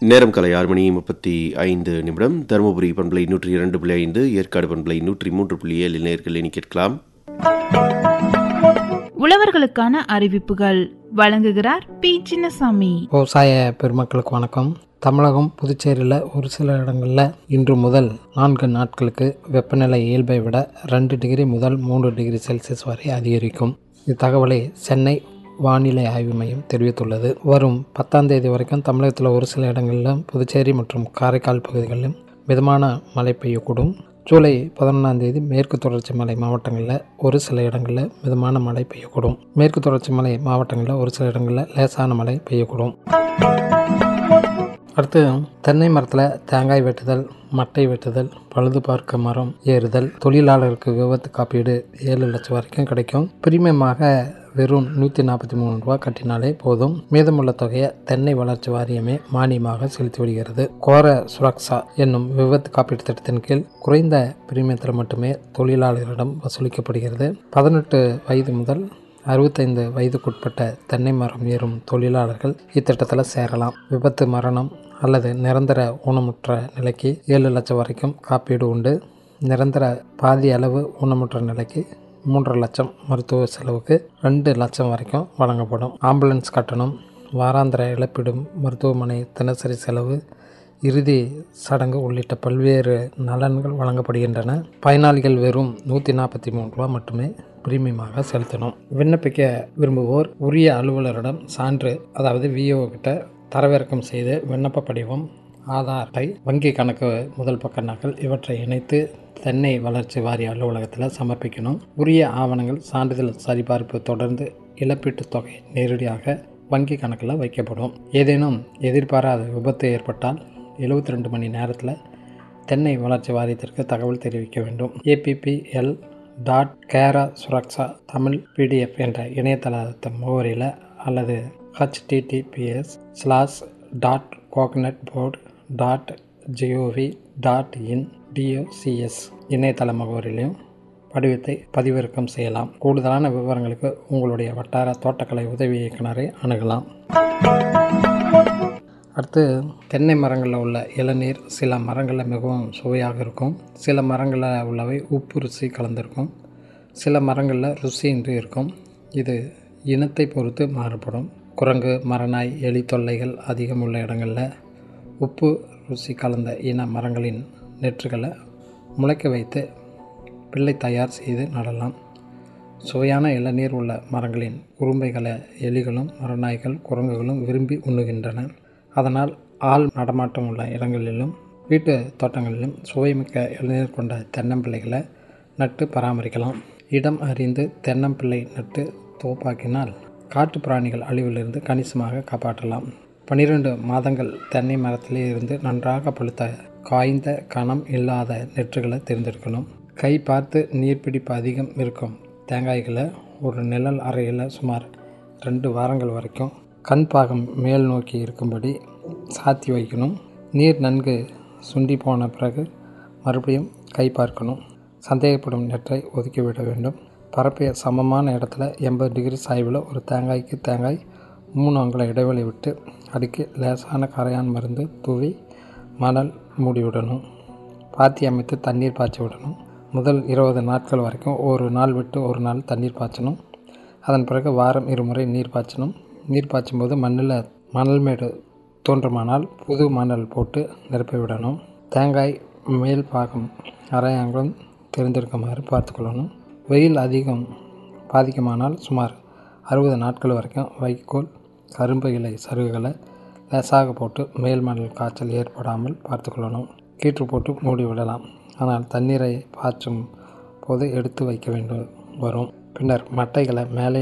நேரம் காலை ஆறு மணி முப்பத்தி ஐந்து நிமிடம் தருமபுரி பண்பலை நூற்றி இரண்டு புள்ளி ஐந்து ஏற்காடு பண்பலை நூற்றி மூன்று புள்ளி ஏழு நேர்கள் இனி கேட்கலாம் உழவர்களுக்கான அறிவிப்புகள் வழங்குகிறார் பி சின்னசாமி விவசாய பெருமக்களுக்கு வணக்கம் தமிழகம் புதுச்சேரியில் ஒரு சில இடங்களில் இன்று முதல் நான்கு நாட்களுக்கு வெப்பநிலை இயல்பை விட ரெண்டு டிகிரி முதல் மூன்று டிகிரி செல்சியஸ் வரை அதிகரிக்கும் இத்தகவலை சென்னை வானிலை ஆய்வு மையம் தெரிவித்துள்ளது வரும் பத்தாம் தேதி வரைக்கும் தமிழகத்தில் ஒரு சில இடங்களிலும் புதுச்சேரி மற்றும் காரைக்கால் பகுதிகளிலும் மிதமான மழை பெய்யக்கூடும் ஜூலை பதினொன்றாம் தேதி மேற்கு தொடர்ச்சி மலை மாவட்டங்களில் ஒரு சில இடங்களில் மிதமான மழை பெய்யக்கூடும் மேற்கு தொடர்ச்சி மலை மாவட்டங்களில் ஒரு சில இடங்களில் லேசான மழை பெய்யக்கூடும் அடுத்து தென்னை மரத்தில் தேங்காய் வெட்டுதல் மட்டை வெட்டுதல் பழுது பார்க்க மரம் ஏறுதல் தொழிலாளருக்கு விபத்து காப்பீடு ஏழு லட்சம் வரைக்கும் கிடைக்கும் பிரீமியமாக வெறும் நூற்றி நாற்பத்தி மூணு ரூபா கட்டினாலே போதும் மீதமுள்ள தொகையை தென்னை வளர்ச்சி வாரியமே மானியமாக செலுத்தி வருகிறது கோர சுரக்ஷா என்னும் விபத்து காப்பீட்டு திட்டத்தின் கீழ் குறைந்த பிரீமியத்தில் மட்டுமே தொழிலாளர்களிடம் வசூலிக்கப்படுகிறது பதினெட்டு வயது முதல் அறுபத்தைந்து வயதுக்குட்பட்ட தென்னை மரம் ஏறும் தொழிலாளர்கள் இத்திட்டத்தில் சேரலாம் விபத்து மரணம் அல்லது நிரந்தர ஊனமுற்ற நிலைக்கு ஏழு லட்சம் வரைக்கும் காப்பீடு உண்டு நிரந்தர பாதி அளவு ஊனமுற்ற நிலைக்கு மூன்றரை லட்சம் மருத்துவ செலவுக்கு ரெண்டு லட்சம் வரைக்கும் வழங்கப்படும் ஆம்புலன்ஸ் கட்டணம் வாராந்திர இழப்பீடு மருத்துவமனை தினசரி செலவு இறுதி சடங்கு உள்ளிட்ட பல்வேறு நலன்கள் வழங்கப்படுகின்றன பயனாளிகள் வெறும் நூற்றி நாற்பத்தி மூணு ரூபா மட்டுமே பிரீமியமாக செலுத்தணும் விண்ணப்பிக்க விரும்புவோர் உரிய அலுவலரிடம் சான்று அதாவது விஓ கிட்ட தரவிறக்கம் செய்து விண்ணப்ப படிவம் ஆதார் அட்டை வங்கி கணக்கு முதல் பக்க நகல் இவற்றை இணைத்து தென்னை வளர்ச்சி வாரிய அலுவலகத்தில் சமர்ப்பிக்கணும் உரிய ஆவணங்கள் சான்றிதழ் சரிபார்ப்பு தொடர்ந்து இழப்பீட்டுத் தொகை நேரடியாக வங்கி கணக்கில் வைக்கப்படும் ஏதேனும் எதிர்பாராத விபத்து ஏற்பட்டால் எழுபத்தி ரெண்டு மணி நேரத்தில் தென்னை வளர்ச்சி வாரியத்திற்கு தகவல் தெரிவிக்க வேண்டும் APPL dot Kera Suraksha Tamil PDF என்ற இணையதள முகவரியில் அல்லது HTTPS slash dot coconut board dot GOV dot in DOCS இணையதள முகவரியிலையும் படிவத்தை பதிவிறக்கம் செய்யலாம் கூடுதலான விவரங்களுக்கு உங்களுடைய வட்டார தோட்டக்கலை உதவி இயக்குனரை அணுகலாம் அடுத்து தென்னை மரங்களில் உள்ள இளநீர் சில மரங்களில் மிகவும் சுவையாக இருக்கும் சில மரங்களில் உள்ளவை உப்பு ருசி கலந்திருக்கும் சில மரங்களில் ருசியின்றி இருக்கும் இது இனத்தை பொறுத்து மாறுபடும் குரங்கு மரநாய் எலி தொல்லைகள் அதிகம் உள்ள இடங்களில் உப்பு ருசி கலந்த இன மரங்களின் நெற்றுகளை முளைக்க வைத்து பிள்ளை தயார் செய்து நடலாம் சுவையான இளநீர் உள்ள மரங்களின் குறும்பைகளை எலிகளும் மரநாய்கள் குரங்குகளும் விரும்பி உண்ணுகின்றன அதனால் ஆள் நடமாட்டம் உள்ள இடங்களிலும் வீட்டு தோட்டங்களிலும் சுவைமிக்க இளநீர் கொண்ட தென்னம்பிள்ளைகளை நட்டு பராமரிக்கலாம் இடம் அறிந்து தென்னம்பிள்ளை நட்டு தோப்பாக்கினால் காட்டு பிராணிகள் அழிவிலிருந்து கணிசமாக காப்பாற்றலாம் பனிரெண்டு மாதங்கள் தென்னை மரத்திலே இருந்து நன்றாக பழுத்த காய்ந்த கணம் இல்லாத நெற்றுகளை தேர்ந்தெடுக்கணும் கை பார்த்து நீர்பிடிப்பு அதிகம் இருக்கும் தேங்காய்களை ஒரு நிழல் அறையில் சுமார் ரெண்டு வாரங்கள் வரைக்கும் கண் பாகம் மேல் நோக்கி இருக்கும்படி சாத்தி வைக்கணும் நீர் நன்கு சுண்டி போன பிறகு மறுபடியும் கை பார்க்கணும் சந்தேகப்படும் நெற்றை ஒதுக்கிவிட வேண்டும் பரப்பை சமமான இடத்துல எண்பது டிகிரி சாய்வில் ஒரு தேங்காய்க்கு தேங்காய் மூணு அங்குல இடைவெளி விட்டு அடுக்கி லேசான கரையான் மருந்து தூவி மணல் மூடிவிடணும் பாத்தி அமைத்து தண்ணீர் பாய்ச்சி விடணும் முதல் இருபது நாட்கள் வரைக்கும் ஒரு நாள் விட்டு ஒரு நாள் தண்ணீர் பாய்ச்சணும் அதன் பிறகு வாரம் இருமுறை நீர் பாய்ச்சணும் நீர் பாய்ச்சும் போது மண்ணில் மணல் மேடு தோன்றுமானால் புது மணல் போட்டு நிரப்பி விடணும் தேங்காய் மேல் பாகம் அரையாங்குளம் தெரிந்திருக்குமாறு பார்த்துக்கொள்ளணும் வெயில் அதிகம் பாதிக்குமானால் சுமார் அறுபது நாட்கள் வரைக்கும் வைக்கோல் கரும்பு இலை சருகுகளை லேசாக போட்டு மேல் மணல் காய்ச்சல் ஏற்படாமல் பார்த்துக்கொள்ளணும் கீற்று போட்டு மூடி விடலாம் ஆனால் தண்ணீரை பாய்ச்சும் போது எடுத்து வைக்க வேண்டும் வரும் பின்னர் மட்டைகளை மேலே